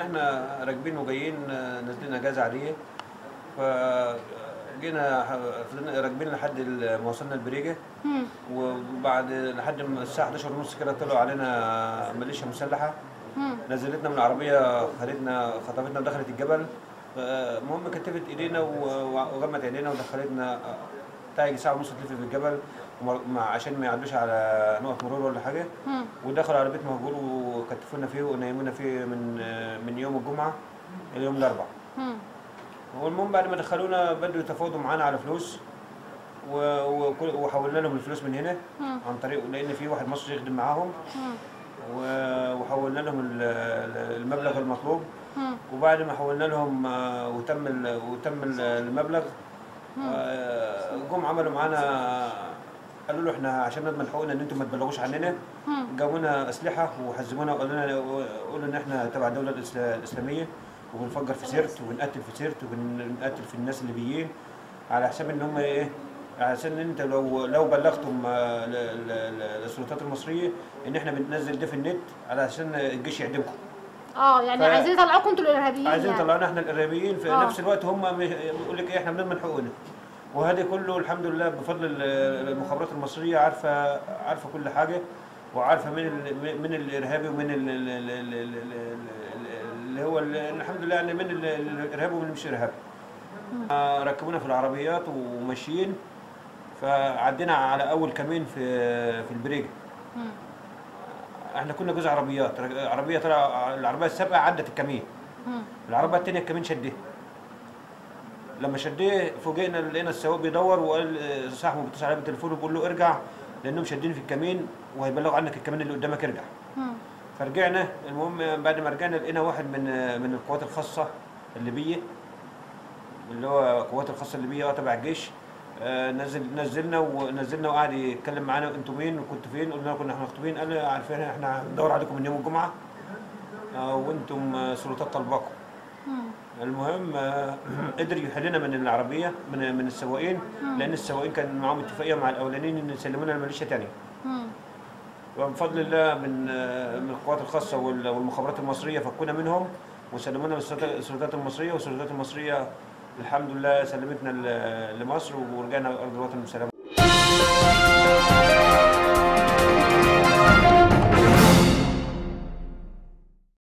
احنا راكبين وجايين آه، نازلين اجازه عاديه فجينا ح- فضلنا راكبين لحد ال- ما وصلنا البريجه مم. وبعد لحد ما الساعه 11 ونص كده طلعوا علينا ميليشيا مسلحه مم. نزلتنا من العربيه خدتنا خطفتنا ودخلت الجبل آه، المهم كتفت ايدينا و- وغمت عينينا ودخلتنا آه، تاجي ساعه ونص تلف في الجبل ومر- مع عشان ما يعدوش على نقط مرور ولا حاجه مم. ودخلوا على بيت مهجور وكتفونا فيه ونيمونا فيه من آه، من يوم الجمعه الى يوم الاربعاء مم. والمهم بعد ما دخلونا بدوا يتفاوضوا معانا على فلوس و- وكل- وحولنا لهم الفلوس من هنا مم. عن طريق لان في واحد مصري يخدم معاهم مم. و- وحولنا لهم ال- ال- المبلغ المطلوب مم. وبعد ما حولنا لهم آه، وتم ال- وتم ال- المبلغ آه، جم عملوا معانا قالوا له احنا عشان نضمن حقوقنا ان انتم ما تبلغوش عننا مم. جابونا اسلحه وحزمونا وقالوا لنا قولوا ان احنا تبع الدوله الإسلا- الاسلاميه وبنفجر في سيرت وبنقتل في سيرت وبنقتل في الناس الليبيين على حساب ان هم ايه على اساس ان انت لو لو بلغتم آه، ل- ل- ل- للسلطات المصريه ان احنا بننزل ده في النت على عشان الجيش يعدمكم اه يعني ف- عايزين يطلعوكم انتوا الارهابيين عايزين يعني. يطلعونا احنا الارهابيين في آه. نفس الوقت هم مش- بيقول لك ايه احنا بنضمن حقوقنا وهذا كله الحمد لله بفضل ال- المخابرات المصريه عارفه عارفه كل حاجه وعارفه من ال- من الارهابي ومن ال- ال- ال- ال- ال- ال- اللي هو ال- الحمد لله يعني من ال- الارهابي ومن مش ارهابي آه، ركبونا في العربيات وماشيين فعدينا على اول كمين في في البريج مم. احنا كنا جزء عربيات عربيه طلع العربيه السابقه عدت الكمين مم. العربيه الثانيه الكمين شديه لما شديه فوجئنا لقينا السواق بيدور وقال آه، صاحبه بيتصل عليه بالتليفون وبيقول له ارجع لانهم شادين في الكمين وهيبلغوا عنك الكمين اللي قدامك ارجع مم. فرجعنا المهم بعد ما رجعنا لقينا واحد من آه، من القوات الخاصه الليبيه اللي هو القوات الخاصه الليبيه اه تبع الجيش آه، نزل نزلنا ونزلنا وقعد يتكلم معانا انتوا مين وكنتوا فين قلنا له كنا احنا مخطوبين قال عارفين احنا بندور عليكم من يوم الجمعه آه، وانتم آه، سلطات طلباكم مم. المهم آه، قدر يحلنا من العربيه من من السواقين لان السواقين كان معاهم اتفاقيه مع الاولانيين ان يسلمونا الميليشيا تاني مم. وبفضل الله من آه، من القوات الخاصه وال- والمخابرات المصريه فكونا منهم وسلمونا للسلطات السلطات المصريه والسلطات المصريه الحمد لله سلمتنا ل- لمصر ورجعنا ارض الوطن بسلام